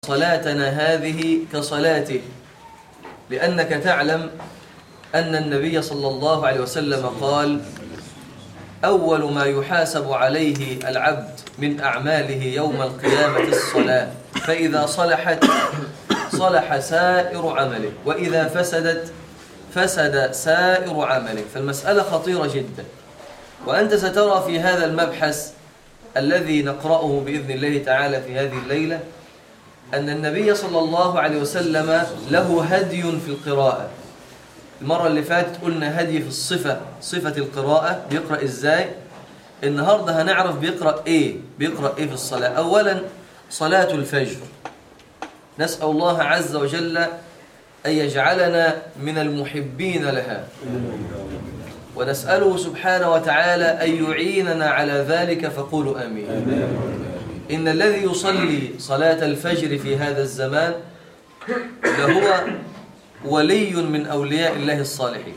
صلاتنا هذه كصلاته لأنك تعلم أن النبي صلى الله عليه وسلم قال أول ما يحاسب عليه العبد من أعماله يوم القيامة الصلاة فإذا صلحت صلح سائر عمله وإذا فسدت فسد سائر عمله فالمسألة خطيرة جدا وأنت سترى في هذا المبحث الذي نقرأه بإذن الله تعالى في هذه الليلة أن النبي صلى الله عليه وسلم له هدي في القراءة المرة اللي فاتت قلنا هدي في الصفة صفة القراءة بيقرأ إزاي النهاردة هنعرف بيقرأ إيه بيقرأ إيه في الصلاة أولا صلاة الفجر نسأل الله عز وجل أن يجعلنا من المحبين لها ونسأله سبحانه وتعالى أن يعيننا على ذلك فقولوا آمين إن الذي يصلي صلاة الفجر في هذا الزمان لهو ولي من أولياء الله الصالحين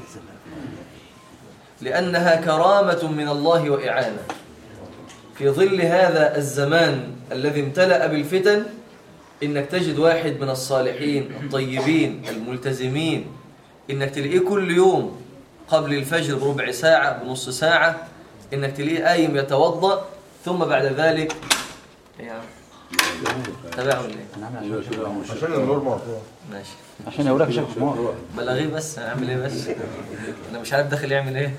لأنها كرامة من الله وإعانة في ظل هذا الزمان الذي امتلأ بالفتن إنك تجد واحد من الصالحين الطيبين الملتزمين إنك تلاقيه كل يوم قبل الفجر بربع ساعة بنص ساعة إنك تلاقيه قايم يتوضأ ثم بعد ذلك يا تابعوا ليه عشان النور مقطوع ماشي عشان يقول لك شيخ حمار بلغيه بس اعمل ايه بس انا مش عارف داخل يعمل ايه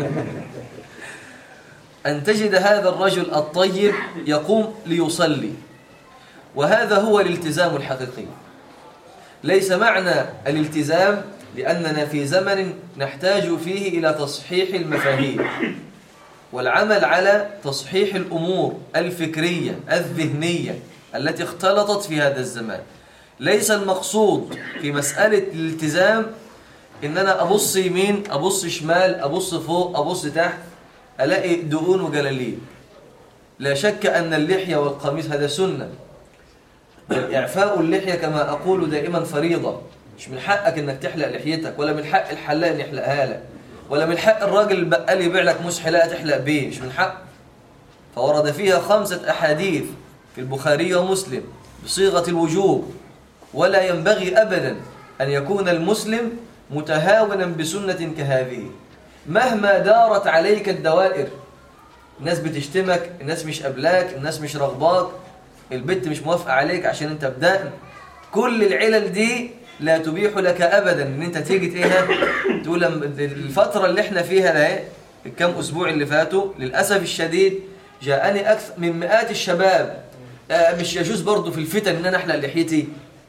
ان تجد هذا الرجل الطيب يقوم ليصلي وهذا هو الالتزام الحقيقي ليس معنى الالتزام لاننا في زمن نحتاج فيه الى تصحيح المفاهيم والعمل على تصحيح الامور الفكريه الذهنيه التي اختلطت في هذا الزمان ليس المقصود في مسألة الالتزام إن أنا أبص يمين أبص شمال أبص فوق أبص تحت ألاقي دهون وجلاليب لا شك أن اللحية والقميص هذا سنة بل إعفاء اللحية كما أقول دائما فريضة مش من حقك إنك تحلق لحيتك ولا من حق الحلاق إن يحلقها لك ولا من حق الراجل البقال يبيع لك موس حلاقة تحلق بيه مش من حق فورد فيها خمسة أحاديث في البخاري ومسلم بصيغة الوجوب ولا ينبغي أبدا أن يكون المسلم متهاونا بسنة كهذه مهما دارت عليك الدوائر الناس بتشتمك الناس مش قبلاك الناس مش رغباك البت مش موافقة عليك عشان انت بدأن كل العلل دي لا تبيح لك أبدا ان انت تيجي ايه تقول لما الفترة اللي احنا فيها ده الكام أسبوع اللي فاتوا للأسف الشديد جاءني أكثر من مئات الشباب آه، مش يجوز برضو في الفتن ان انا احلق لحيتي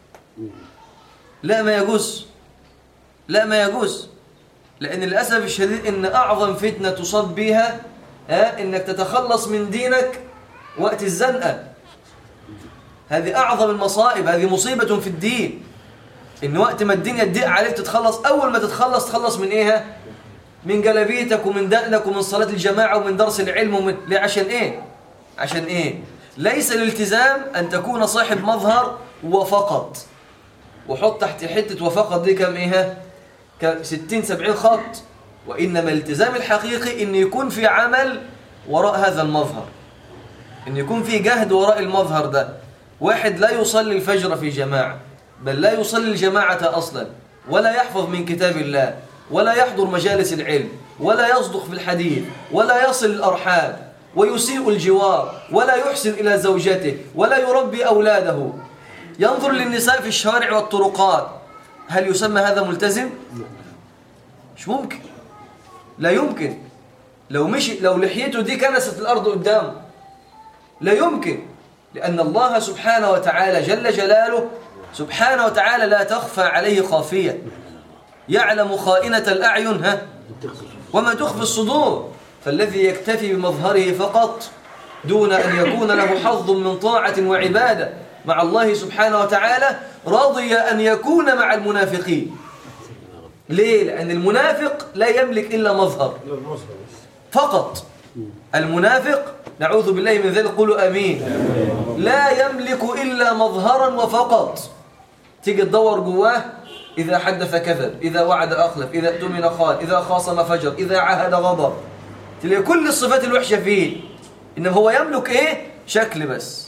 لا ما يجوز لا ما يجوز لأن للأسف الشديد إن أعظم فتنة تصاب بها ها إنك تتخلص من دينك وقت الزنقة هذه أعظم المصائب هذه مصيبة في الدين إن وقت ما الدنيا تضيق عليك تتخلص أول ما تتخلص تخلص من إيه ها؟ من جلبيتك ومن دقنك ومن صلاة الجماعة ومن درس العلم ومن ليه عشان إيه عشان إيه ليس الالتزام أن تكون صاحب مظهر وفقط وحط تحت حتة وفقط دي كم ايه ك 60 70 خط وانما الالتزام الحقيقي ان يكون في عمل وراء هذا المظهر ان يكون في جهد وراء المظهر ده واحد لا يصلي الفجر في جماعة بل لا يصلي الجماعة اصلا ولا يحفظ من كتاب الله ولا يحضر مجالس العلم ولا يصدق في الحديث ولا يصل الارحام ويسيء الجوار ولا يحسن الى زوجته ولا يربي اولاده ينظر للنساء في الشوارع والطرقات هل يسمى هذا ملتزم؟ مش ممكن لا يمكن لو مشي لو لحيته دي كنست الأرض قدامه لا يمكن لأن الله سبحانه وتعالى جل جلاله سبحانه وتعالى لا تخفى عليه خافية يعلم خائنة الأعين ها وما تخفي الصدور فالذي يكتفي بمظهره فقط دون أن يكون له حظ من طاعة وعبادة مع الله سبحانه وتعالى رضي أن يكون مع المنافقين ليه؟ لأن المنافق لا يملك إلا مظهر فقط المنافق نعوذ بالله من ذلك قولوا أمين لا يملك إلا مظهرا وفقط تيجي تدور جواه إذا حدث كذب إذا وعد أخلف إذا اؤتمن خان إذا خاصم فجر إذا عهد غضب تلاقي كل الصفات الوحشة فيه إنما هو يملك إيه؟ شكل بس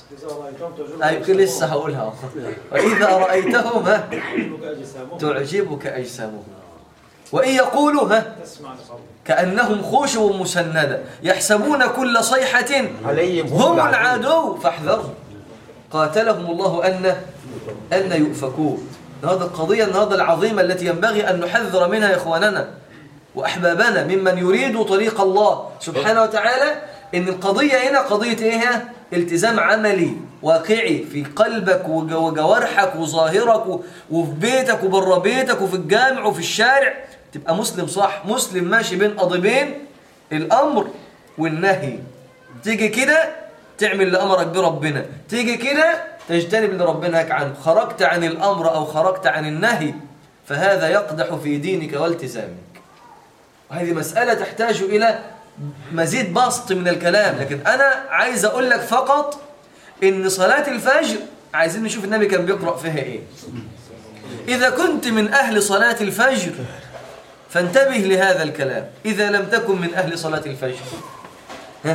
أي لسه هقولها وإذا رأيتهم ها تعجبك أجسامهم وإن يقولوا ها كأنهم خشب مسندة يحسبون كل صيحة عليهم هم العدو فاحذرهم قاتلهم الله أن أن يؤفكون هذه القضية النهضة العظيمة التي ينبغي أن نحذر منها إخواننا وأحبابنا ممن يريد طريق الله سبحانه وتعالى إن القضية هنا قضية إيه التزام عملي واقعي في قلبك وج- وجوارحك وظاهرك و- وفي بيتك وبره بيتك وفي الجامع وفي الشارع تبقى مسلم صح مسلم ماشي بين قضيبين الأمر والنهي تيجي كده تعمل اللي أمرك بربنا تيجي كده تجتنب اللي ربنا نهاك عنه خرجت عن الأمر أو خرجت عن النهي فهذا يقدح في دينك والتزامك وهذه مسألة تحتاج إلى مزيد بسط من الكلام لكن أنا عايز أقول لك فقط إن صلاة الفجر عايزين نشوف النبي كان بيقرأ فيها إيه إذا كنت من أهل صلاة الفجر فانتبه لهذا الكلام إذا لم تكن من أهل صلاة الفجر ها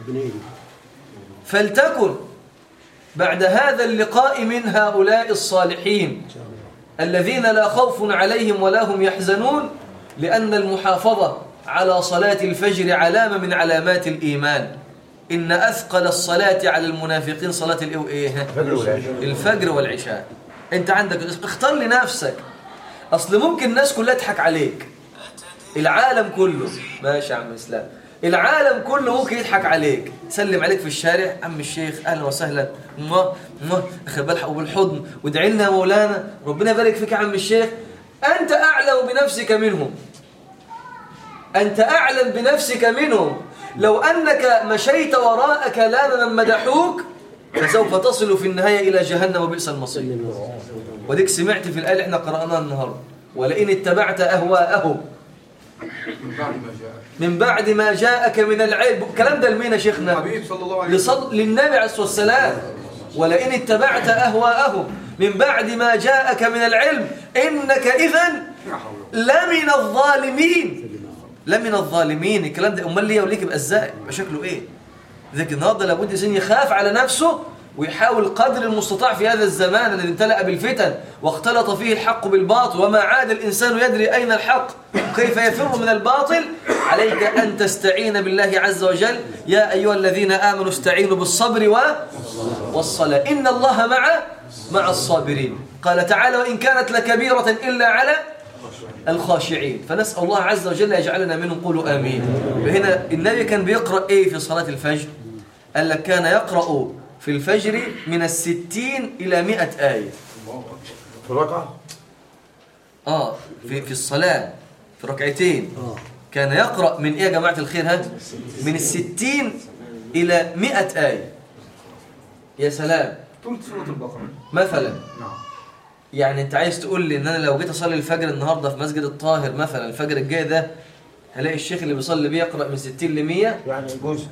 فلتكن بعد هذا اللقاء من هؤلاء الصالحين الذين لا خوف عليهم ولا هم يحزنون لأن المحافظة على صلاة الفجر علامة من علامات الإيمان إن أثقل الصلاة على المنافقين صلاة الإيه إيه؟ الفجر والعشاء. الفجر والعشاء أنت عندك اختار لنفسك أصل ممكن الناس كلها تضحك عليك العالم كله ماشي يا عم اسلام العالم كله ممكن يضحك عليك سلم عليك في الشارع عم الشيخ اهلا وسهلا ما ما اخد بالحق وبالحضن وادعي لنا يا مولانا ربنا يبارك فيك يا عم الشيخ انت اعلم بنفسك منهم انت اعلم بنفسك منهم لو انك مشيت وراء كلام من مدحوك فسوف تصل في النهايه الى جهنم وبئس المصير وديك سمعت في الايه اللي احنا قراناها النهارده ولئن اتبعت اهواءهم من بعد ما جاء من بعد ما جاءك من العلم الكلام ده لمين يا شيخنا الحبيب صلى الله عليه لصد... للنبي عليه الصلاة والسلام ولئن اتبعت أهواءهم من بعد ما جاءك من العلم إنك إذا لا حول ولا لمن الظالمين لمن الظالمين الكلام ده أمال ليه وليك يبقى إزاي يبقى شكله إيه ذلك النهارده لابد الإنسان يخاف على نفسه ويحاول قدر المستطاع في هذا الزمان الذي امتلأ بالفتن واختلط فيه الحق بالباطل وما عاد الإنسان يدري أين الحق كيف يفر من الباطل عليك أن تستعين بالله عز وجل يا أيها الذين آمنوا استعينوا بالصبر و... والصلاة إن الله مع مع الصابرين قال تعالى وإن كانت لكبيرة إلا على الخاشعين فنسأل الله عز وجل يجعلنا منهم قولوا آمين هنا النبي كان بيقرأ إيه في صلاة الفجر قال لك كان يقرأ في الفجر من الستين إلى مئة آية في الركعة آه في, في الصلاة في ركعتين كان يقرأ من إيه يا جماعة الخير ها من الستين إلى مئة آية يا سلام ثلث سورة البقرة مثلا نعم يعني انت عايز تقول لي ان انا لو جيت اصلي الفجر النهارده في مسجد الطاهر مثلا الفجر الجاي ده هلاقي الشيخ اللي بيصلي بيه يقرا من 60 ل 100 يعني جزء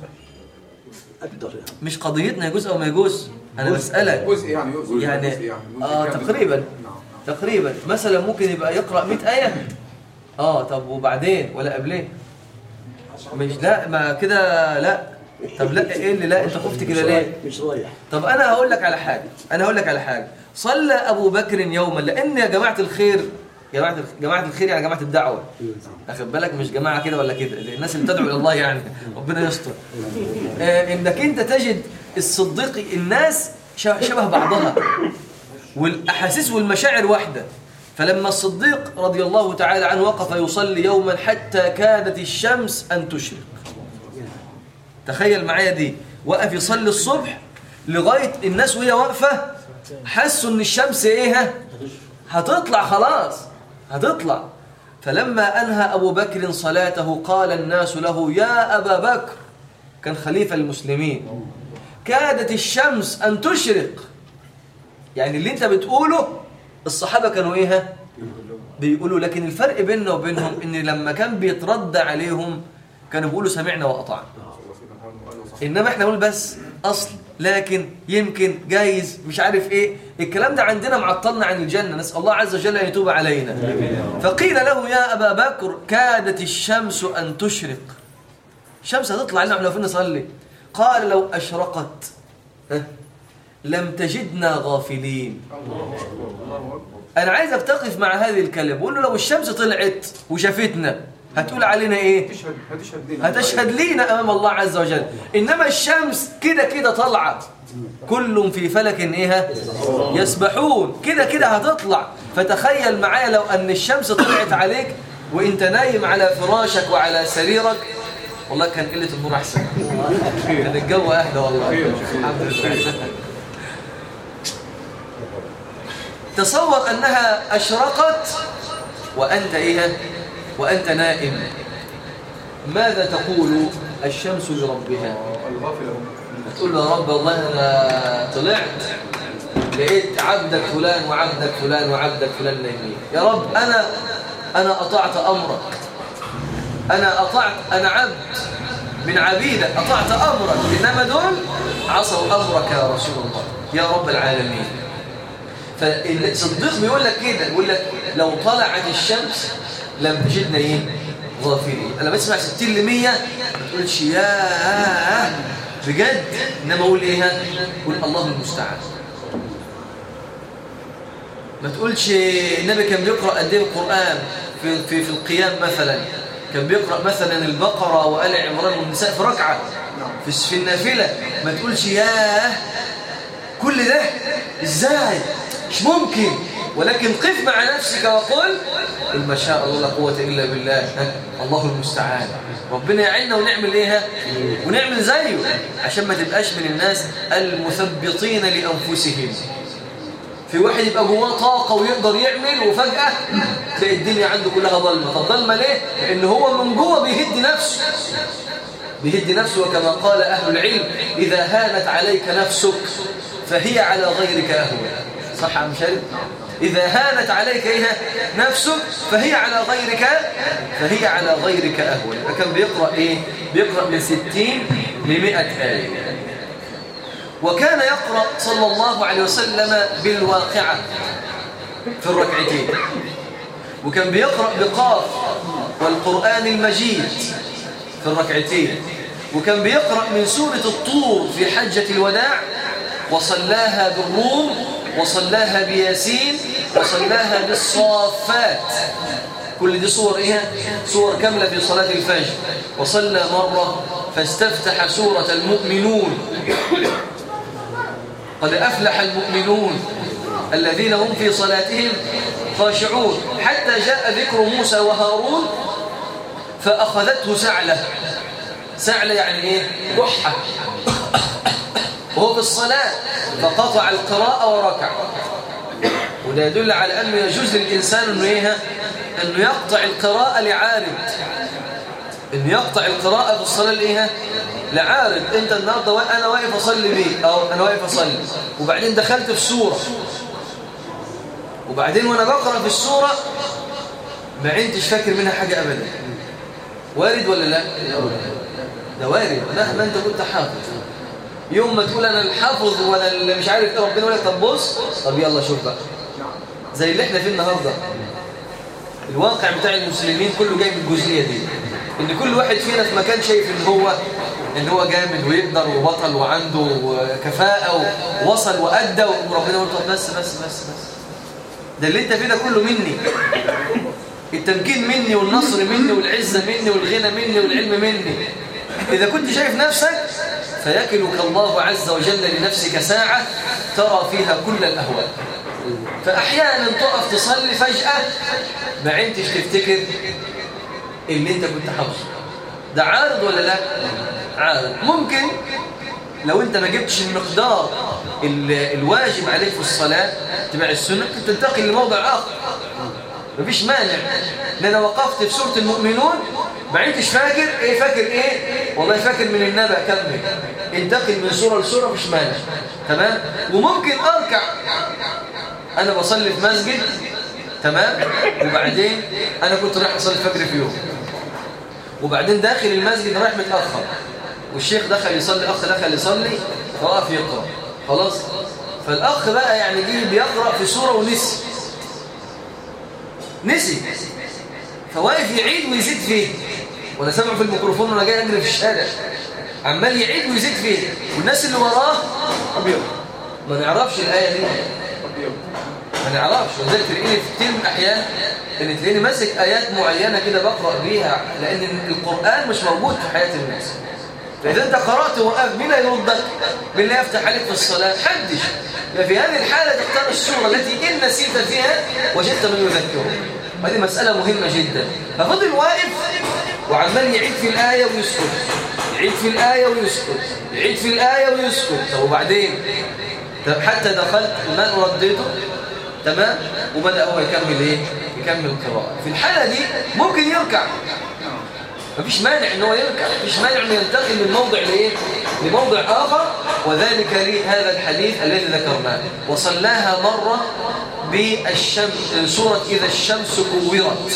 مش قضيتنا يجوز او ما يجوز انا بسالك جزء يعني جزء يعني جزء يعني جزء اه كامل. تقريبا نعم نعم تقريبا مثلا ممكن يبقى يقرا 100 ايه اه طب وبعدين ولا قبلين مش لا ما كده لا طب لا ايه اللي لا انت خفت كده ليه مش رايح طب انا هقول لك على حاجه انا هقول لك على حاجه صلى ابو بكر يوما لان يا جماعه الخير جماعه جماعه الخير يعني جماعه الدعوه اخد بالك مش جماعه كده ولا كده الناس اللي تدعو الى الله يعني ربنا يستر آه انك انت تجد الصديق الناس ش- شبه بعضها والاحاسيس والمشاعر واحده فلما الصديق رضي الله تعالى عنه وقف يصلي يوما حتى كادت الشمس ان تشرق تخيل معايا دي وقف يصلي الصبح لغايه الناس وهي واقفه حسوا ان الشمس ايه هتطلع خلاص هتطلع فلما انهى ابو بكر صلاته قال الناس له يا ابا بكر كان خليفه المسلمين كادت الشمس ان تشرق يعني اللي انت بتقوله الصحابه كانوا ايه بيقولوا لكن الفرق بيننا وبينهم ان لما كان بيتردى عليهم كانوا بيقولوا سمعنا واطعنا انما احنا نقول بس اصل لكن يمكن جايز مش عارف ايه الكلام ده عندنا معطلنا عن الجنه نسال الله عز وجل ان يتوب علينا فقيل له يا ابا بكر كادت الشمس ان تشرق الشمس هتطلع لنا واحنا واقفين نصلي قال لو اشرقت ها لم تجدنا غافلين انا عايزك تقف مع هذه الكلمه بقول له لو الشمس طلعت وشافتنا هتقول علينا ايه هتشهد هتشهد لنا هتشهد لينا امام الله عز وجل انما الشمس كده كده طالعه كل في فلك ايه يسبحون كده كده هتطلع فتخيل معايا لو ان الشمس طلعت عليك وانت نايم على فراشك وعلى سريرك والله كان قله النور احسن كان الجو اهدى والله الحمد لله تصور انها اشرقت وانت ايه وانت نائم ماذا تقول الشمس لربها الغافل هم تقول له يا رب والله انا طلعت لقيت عبدك فلان وعبدك فلان وعبدك فلان نايمين يا رب انا انا اطعت امرك انا اطعت انا عبد من عبيدك اطعت امرك انما دول عصوا امرك يا رسول الله يا رب العالمين فالصديق بيقول لك كده بيقول لك لو طلعت الشمس لم تجدنا ايه غافلين انا بسمع 60 ل 100 ما تقولش يا بجد انما اقول ايه ها؟ قول الله المستعان ما تقولش النبي كان بيقرا قد ايه القران في في في القيام مثلا كان بيقرا مثلا البقره وال عمران والنساء في ركعه في في النافله ما تقولش ياه كل ده ازاي مش ممكن ولكن قف مع نفسك وقل قل ما شاء الله لا قوة إلا بالله ها؟ الله المستعان ربنا يعيننا ونعمل إيه ها؟ ونعمل زيه عشان ما تبقاش من الناس المثبطين لأنفسهم في واحد يبقى جواه طاقة ويقدر يعمل وفجأة تلاقي الدنيا عنده كلها ظلمة طب ظلمة ليه؟ لأن هو من جوه بيهد نفسه بيهد نفسه وكما قال أهل العلم إذا هانت عليك نفسك فهي على غيرك أهون صح يا عم شارف؟ إذا هانت عليك إيه نفسك فهي على غيرك فهي على غيرك أهون فكان بيقرأ إيه؟ بيقرأ من ستين لمئة آية وكان يقرأ صلى الله عليه وسلم بالواقعة في الركعتين وكان بيقرأ بقاف والقرآن المجيد في الركعتين وكان بيقرأ من سورة الطور في حجة الوداع وصلاها بالروم وصلاها بياسين وصلاها بالصافات كل دي صور ايه صور كاملة في صلاة الفجر وصلى مرة فاستفتح سورة المؤمنون قد أفلح المؤمنون الذين هم في صلاتهم خاشعون حتى جاء ذكر موسى وهارون فأخذته سعلة سعلة يعني ايه كحة وهو في الصلاة فقطع القراءة وركع وده يدل على أنه يجوز للإنسان أنه, إيه؟ أنه يقطع القراءة لعارض أنه يقطع القراءة في الصلاة لإيه؟ لعارض أنت النهاردة وا- أنا واقف أصلي بيه أو أنا واقف أصلي وبعدين دخلت في سورة وبعدين وأنا بقرأ في السورة ما عندش فاكر منها حاجة أبدا وارد ولا لا؟ ده وارد مهما أنت كنت حافظ يوم ما تقول انا الحافظ وانا اللي مش عارف ايه ربنا يقول لك طب بص طب يلا شوف بقى زي اللي احنا فيه النهارده الواقع بتاع المسلمين كله جاي من الجزئيه دي ان كل واحد فينا في مكان شايف ان هو ان هو جامد ويقدر وبطل وعنده كفاءه ووصل وادى وربنا يقول طب بس بس بس بس ده اللي انت فيه ده كله مني التمكين مني والنصر مني والعزه مني والغنى مني والعلم مني اذا كنت شايف نفسك فيكلك الله عز وجل لنفسك ساعة ترى فيها كل الأهوال فأحيانا تقف تصلي فجأة ما عندش تفتكر اللي انت كنت حافظه ده عارض ولا لا عارض ممكن لو انت ما جبتش المقدار ال- الواجب عليك في الصلاة تبع السنة ممكن تنتقل لموضع آخر مفيش مانع ان انا وقفت في سورة المؤمنون ما عدتش فاكر ايه فاكر ايه والله فاكر من النبأ كمل انتقل من سورة لسورة مفيش مانع تمام وممكن اركع انا بصلي في مسجد تمام وبعدين انا كنت رايح اصلي الفجر في يوم وبعدين داخل المسجد رايح متاخر والشيخ دخل يصلي اخ دخل يصلي فوقف يقرا خلاص فالاخ بقى يعني جه بيقرا في سوره ونسي نسي فواقف يعيد ويزيد فيه وانا سامع في الميكروفون وانا جاي اجري في الشارع عمال يعيد ويزيد فيه والناس اللي وراه ابيض ما نعرفش الآية دي ما نعرفش وذلك تلاقيني في كتير من الأحيان ان تلاقيني ماسك آيات معينة كده بقرأ بيها لأن القرآن مش موجود في حياة الناس فإذا أنت قرأت وقف مين يردك؟ مين اللي يفتح عليك في الصلاة؟ حدش في هذه الحالة تختار السورة التي إن نسيت فيها وجدت من يذكرك هذه مسألة مهمة جدا ففضل واقف وعمال يعيد في الآية ويسكت يعيد في الآية ويسكت يعيد في الآية ويسكت طب وبعدين طب حتى دخلت الماء رديته تمام وبدأ هو يكمل ايه يكمل القراءة في الحالة دي ممكن يركع مفيش مانع ان هو يركع مفيش مانع انه ينتقل من موضع لايه لموضع اخر وذلك لي هذا الحديث الذي ذكرناه وصلاها مرة بالشمس سورة إذا الشمس كورت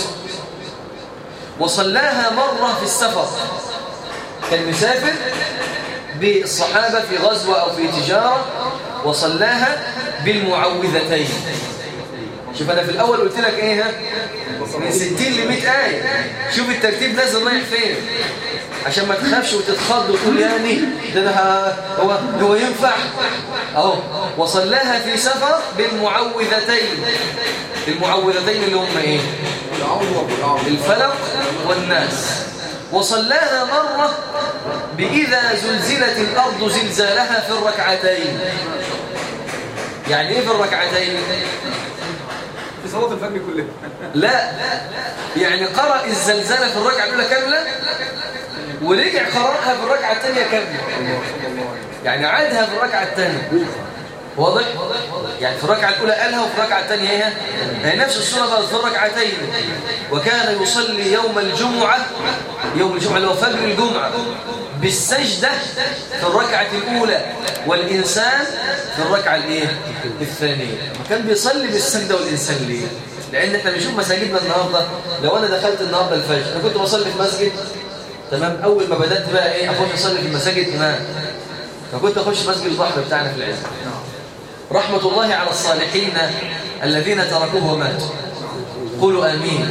وصلاها مرة في السفر كان مسافر بالصحابة في غزوة أو في تجارة وصلاها بالمعوذتين شوف أنا في الأول قلت لك إيه ها من 60 ل 100 آية شوف الترتيب نازل رايح فين عشان ما تخافش وتتخض وتقول يعني ده أنا هو هو ينفع أهو وصلاها في سفر بالمعوذتين المعوذتين اللي هم إيه الفلق والناس وصلاها مرة بإذا زلزلت الأرض زلزالها في الركعتين يعني إيه في الركعتين؟ في صلاة الفجر كلها لا يعني قرأ الزلزلة في الركعة الأولى كاملة ورجع قرأها في الركعة الثانية كاملة يعني عادها في الركعة الثانية واضح؟ يعني في الركعة الأولى قالها وفي الركعة الثانية هي هي نفس السورة بقى في الركعتين وكان يصلي يوم الجمعة يوم الجمعة اللي هو فجر الجمعة بالسجدة في الركعة الأولى والإنسان في الركعة الإيه؟ الثانية كان بيصلي بالسجدة والإنسان ليه؟ لأن احنا بنشوف مساجدنا النهاردة لو أنا دخلت النهاردة الفجر أنا كنت بصلي في مسجد تمام أول ما بدأت بقى إيه أخش أصلي في المساجد إمام فكنت أخش مسجد البحر بتاعنا في العزة رحمة الله على الصالحين الذين تركوه وماتوا قولوا آمين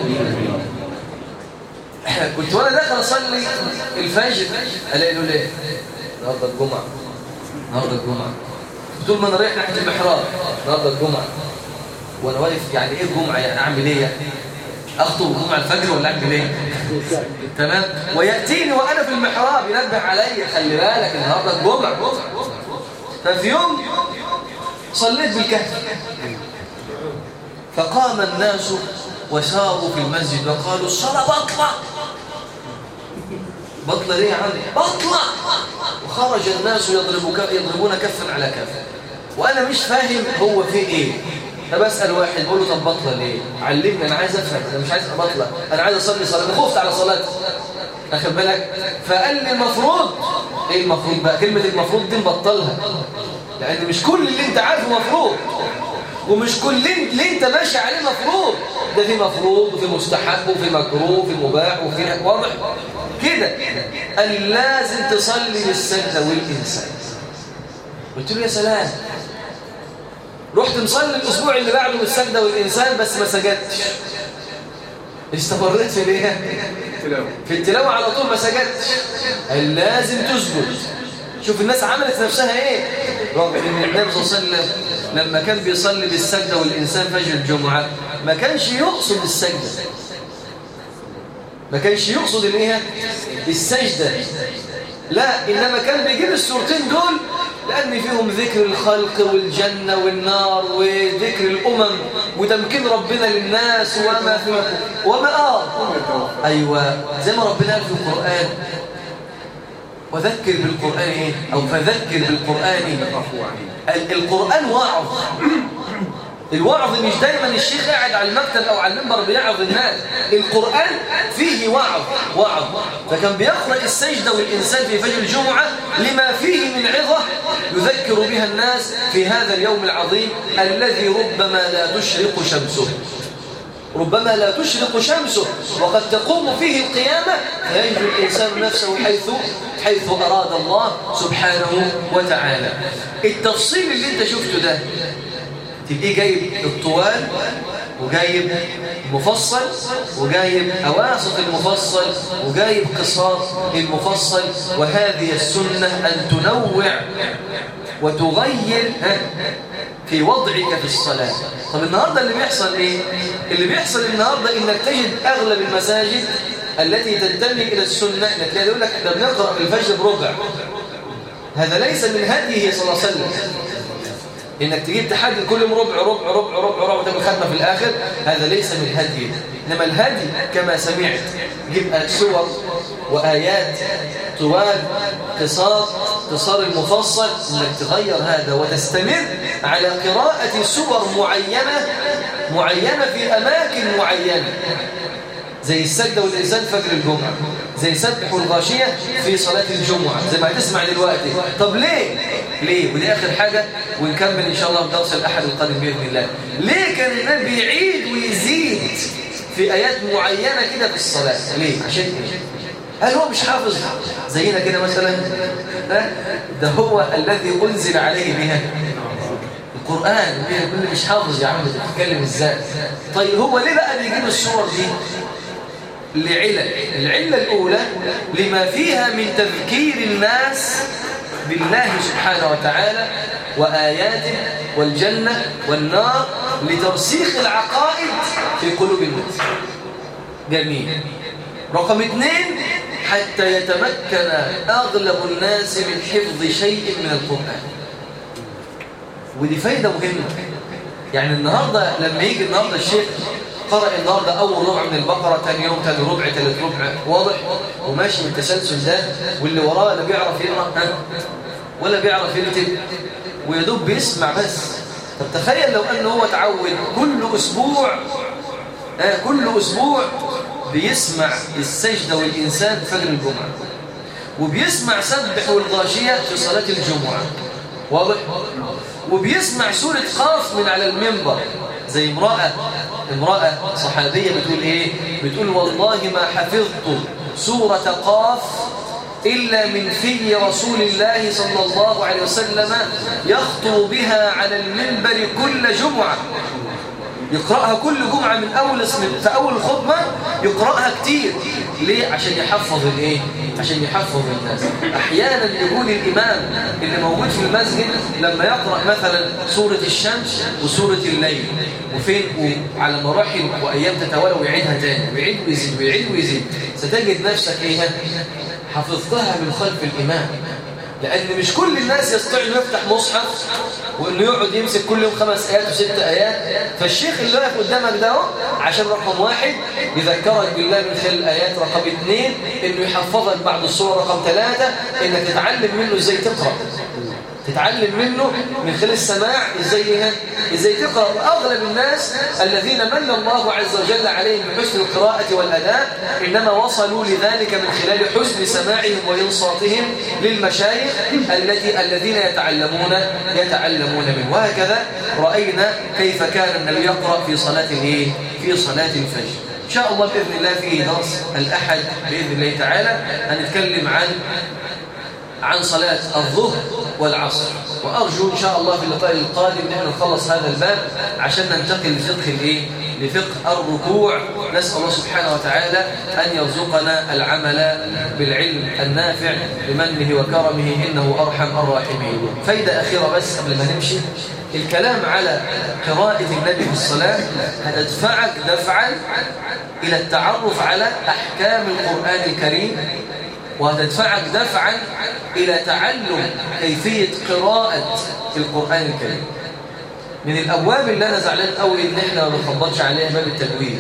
كنت وانا داخل اصلي الفجر الاقي له ليه النهارده الجمعه النهارده الجمعه طول ما انا رايح ناحيه المحراب النهارده الجمعه وانا واقف يعني ايه الجمعه يعني اعمل ايه يعني اخطب الجمعه الفجر ولا اعمل ايه تمام وياتيني وانا في المحراب ينبه عليا خلي بالك النهارده الجمعه ففي يوم صليت بالكهف فقام الناس وساروا في المسجد وقالوا الصلاة بطلة بطلة ليه يا عم بطلة وخرج الناس يضربون يضربون كفا على كف وأنا مش فاهم هو في إيه فبسأل واحد بقول له طب بطلة ليه علمني أنا عايز أفهم أنا مش عايز أبطلة أنا عايز أصلي صلاة أنا خفت على صلاتي أخد بالك فقال لي المفروض إيه المفروض بقى كلمة المفروض دي نبطلها لأن مش كل اللي أنت عارفه مفروض ومش كل اللي انت ماشي عليه مفروض ده في مفروض وفي مستحب وفي مكروه وفي مباح وفي واضح كده قال لازم تصلي بالسجده والانسان قلت له يا سلام رحت مصلي الاسبوع اللي بعده بالسجده والانسان بس ما سجدتش استمريت في الايه في التلاوه على طول ما سجدتش قال لازم تسجد شوف الناس عملت نفسها ايه رغم ان النبي صلى الله عليه وسلم لما كان بيصلي بالسجدة والإنسان فجر الجمعة ما كانش يقصد السجدة ما كانش يقصد الايه السجدة لا إنما كان بيجيب السورتين دول لأن فيهم ذكر الخلق والجنة والنار وذكر الأمم وتمكين ربنا للناس وما في وما آه أيوة زي ما ربنا قال في القرآن وذكر بالقرآن إيه؟ أو فذكر بالقرآن القرآن واعظ الوعظ مش دايما الشيخ قاعد على المكتب أو على المنبر بيعظ الناس القرآن فيه وعظ وعظ فكان بيقرأ السجدة والإنسان في فجر الجمعة لما فيه من عظة يذكر بها الناس في هذا اليوم العظيم الذي ربما لا تشرق شمسه ربما لا تشرق شمسه وقد تقوم فيه القيامة فيجد الإنسان نفسه حيث حيث أراد الله سبحانه وتعالى التفصيل اللي انت شفته ده تبقى جايب الطوال وجايب مفصل وجايب أواسط المفصل وجايب قصار المفصل وهذه السنة أن تنوع وتغير ها في وضعك في الصلاة طب النهاردة اللي بيحصل ايه اللي بيحصل النهاردة انك تجد اغلب المساجد التي تنتمي الى السنة انك تلاقي يقول لك احنا بنقرأ الفجر بربع هذا ليس من هديه صلى الله عليه وسلم انك تجيب تحدي كل يوم ربع ربع ربع ربع ربع وتعمل ختمه في الاخر هذا ليس من هدي انما الهدي كما سمعت جيب سور وايات طوال قصار قصار المفصل انك تغير هذا وتستمر على قراءه سور معينه معينه في اماكن معينه زي السجدة والإنسان فجر الجمعة زي سبح والغاشية في صلاة الجمعة زي ما هتسمع دلوقتي طب ليه؟ ليه؟ ودي آخر حاجة ونكمل إن شاء الله في درس الأحد القادم بإذن الله ليه كان النبي يعيد ويزيد في آيات معينة كده في الصلاة ليه؟ عشان إيه؟ هل هو مش حافظ زينا كده مثلا ها؟ ده هو الذي أنزل عليه بها القرآن يقول لي مش حافظ يا عم بتتكلم ازاي طيب هو ليه بقى بيجيب الصور دي لعلل العلة الأولى لما فيها من تذكير الناس بالله سبحانه وتعالى وآياته والجنة والنار لترسيخ العقائد في قلوب الناس جميل رقم اثنين حتى يتمكن أغلب الناس من حفظ شيء من القرآن ودي فايدة مهمة يعني النهاردة لما يجي النهاردة الشيخ قرأ النهاردة أول ربع من البقرة ثاني يوم ثاني ربع ثالث ربع واضح وماشي بالتسلسل ده واللي وراه لا بيعرف يقرأ ولا بيعرف يكتب ويدوب بيسمع بس طب تخيل لو أنه هو تعود كل أسبوع آه كل أسبوع بيسمع السجدة والإنسان فجر الجمعة وبيسمع سبح والغاشية في صلاة الجمعة واضح؟ وبيسمع سورة قاف من على المنبر زي امرأة امرأة صحابية بتقول ايه بتقول والله ما حفظت سورة قاف إلا من في رسول الله صلى الله عليه وسلم يخطب بها على المنبر كل جمعة يقرأها كل جمعة من أول اسم في أول الخطبة يقرأها كتير ليه؟ عشان يحفظ الايه؟ عشان يحفظ الناس أحيانا يقول الإمام اللي موجود في المسجد لما يقرأ مثلا سورة الشمس وسورة الليل وفين وعلى مراحل وأيام تتوالى ويعيدها تاني ويعيد ويزيد ويعيد ويزيد ستجد نفسك ايه؟ حفظتها من خلف الإمام لأن مش كل الناس يستطيع انه يفتح مصحف وإنه يقعد يمسك كل يوم خمس آيات وست آيات فالشيخ اللي واقف قدامك ده عشان رقم واحد يذكرك بالله من خلال الآيات رقم اثنين إنه يحفظك بعد الصورة رقم ثلاثة إنك تتعلم منه إزاي تقرأ تتعلم منه من خلال السماع ازاي ازاي تقرا اغلب الناس الذين من الله عز وجل عليهم بحسن القراءه والاداء انما وصلوا لذلك من خلال حسن سماعهم وانصاتهم للمشايخ التي الذين يتعلمون يتعلمون منه وهكذا راينا كيف كان النبي يقرا في صلاه الايه في صلاه الفجر ان شاء الله باذن الله في درس الاحد باذن الله تعالى هنتكلم عن عن صلاة الظهر والعصر وأرجو إن شاء الله في اللقاء القادم نحن نخلص هذا الباب عشان ننتقل لفقه الإيه؟ لفقه الركوع نسأل الله سبحانه وتعالى أن يرزقنا العمل بالعلم النافع بمنه وكرمه إنه أرحم الراحمين فايدة أخيرة بس قبل ما نمشي الكلام على قراءة النبي في الصلاة هتدفعك دفعا إلى التعرف على أحكام القرآن الكريم وهتدفعك دفعا إلى تعلم كيفية قراءة القرآن الكريم من الأبواب اللي أنا زعلان قوي إن إحنا ما بنخبطش عليها باب التجويد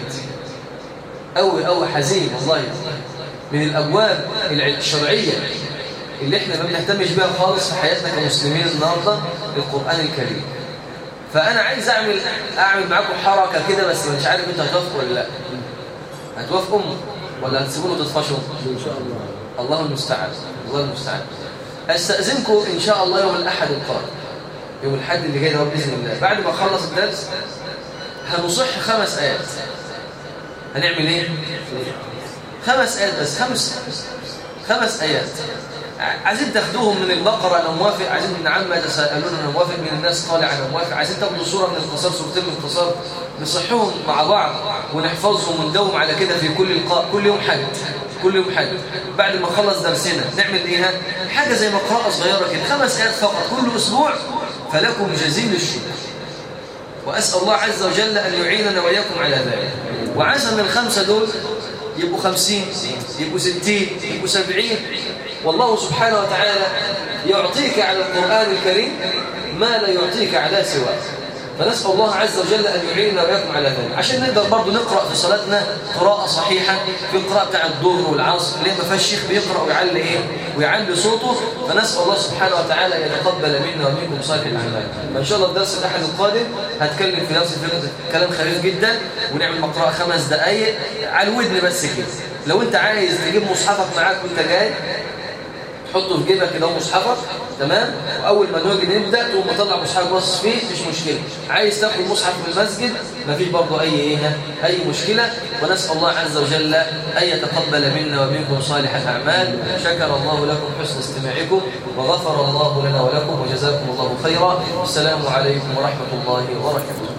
قوي قوي حزين والله من الأبواب الشرعية اللي إحنا ما بنهتمش بيها خالص في حياتنا كمسلمين النهاردة القرآن الكريم فأنا عايز أعمل أعمل معاكم حركة كده بس مش عارف أنت هتوافق ولا لا هتوافقوا ولا هتسيبوه تطفشوا إن شاء الله الله المستعان الله المستعان استأذنكم إن شاء الله يوم الأحد القادم يوم الحد اللي جاي ده بإذن الله بعد ما أخلص الدرس هنصح خمس آيات هنعمل إيه؟ خمس آيات بس خمس خمس آيات عايزين تاخدوهم من البقرة أنا موافق عايزين من عامة تسألون أنا موافق من الناس طالع أنا موافق عايزين تاخدوا صورة من القصار صورتين من القصار نصحهم مع بعض ونحفظهم وندوم على كده في كل لقاء كل يوم حد كل يوم حاجة بعد ما نخلص درسنا نعمل ايه ها؟ حاجة زي مقراءة صغيرة كده خمس آيات فقط كل أسبوع فلكم جزيل الشكر وأسأل الله عز وجل أن يعيننا وإياكم على ذلك وعسى أن الخمسة دول يبقوا خمسين يبقوا ستين يبقوا سبعين والله سبحانه وتعالى يعطيك على القرآن الكريم ما لا يعطيك على سواه فنسأل الله عز وجل أن يعيننا وإياكم على ذلك عشان نقدر برضه نقرأ في صلاتنا قراءة صحيحة في القراءة بتاع الظهر والعصر ليه ما فيش شيخ بيقرأ ويعلي إيه ويعلي صوته فنسأل الله سبحانه وتعالى أن يتقبل منا ومنكم صالح الأعمال فإن شاء الله الدرس الأحد القادم هتكلم في نفس الفيلم كلام خفيف جدا ونعمل مقرأة خمس دقايق على الودن بس كده لو أنت عايز تجيب مصحفك معاك وأنت جاي تحطه في جيبك كده مصحفك تمام واول ما نيجي نبدا تقوم مطلع مصحفك باصص فيه مفيش مشكله عايز تاخد مصحف من المسجد مفيش برضه اي ايه اي مشكله ونسال الله عز وجل ان يتقبل منا ومنكم صالح الاعمال شكر الله لكم حسن استماعكم وغفر الله لنا ولكم وجزاكم الله خيرا السلام عليكم ورحمه الله وبركاته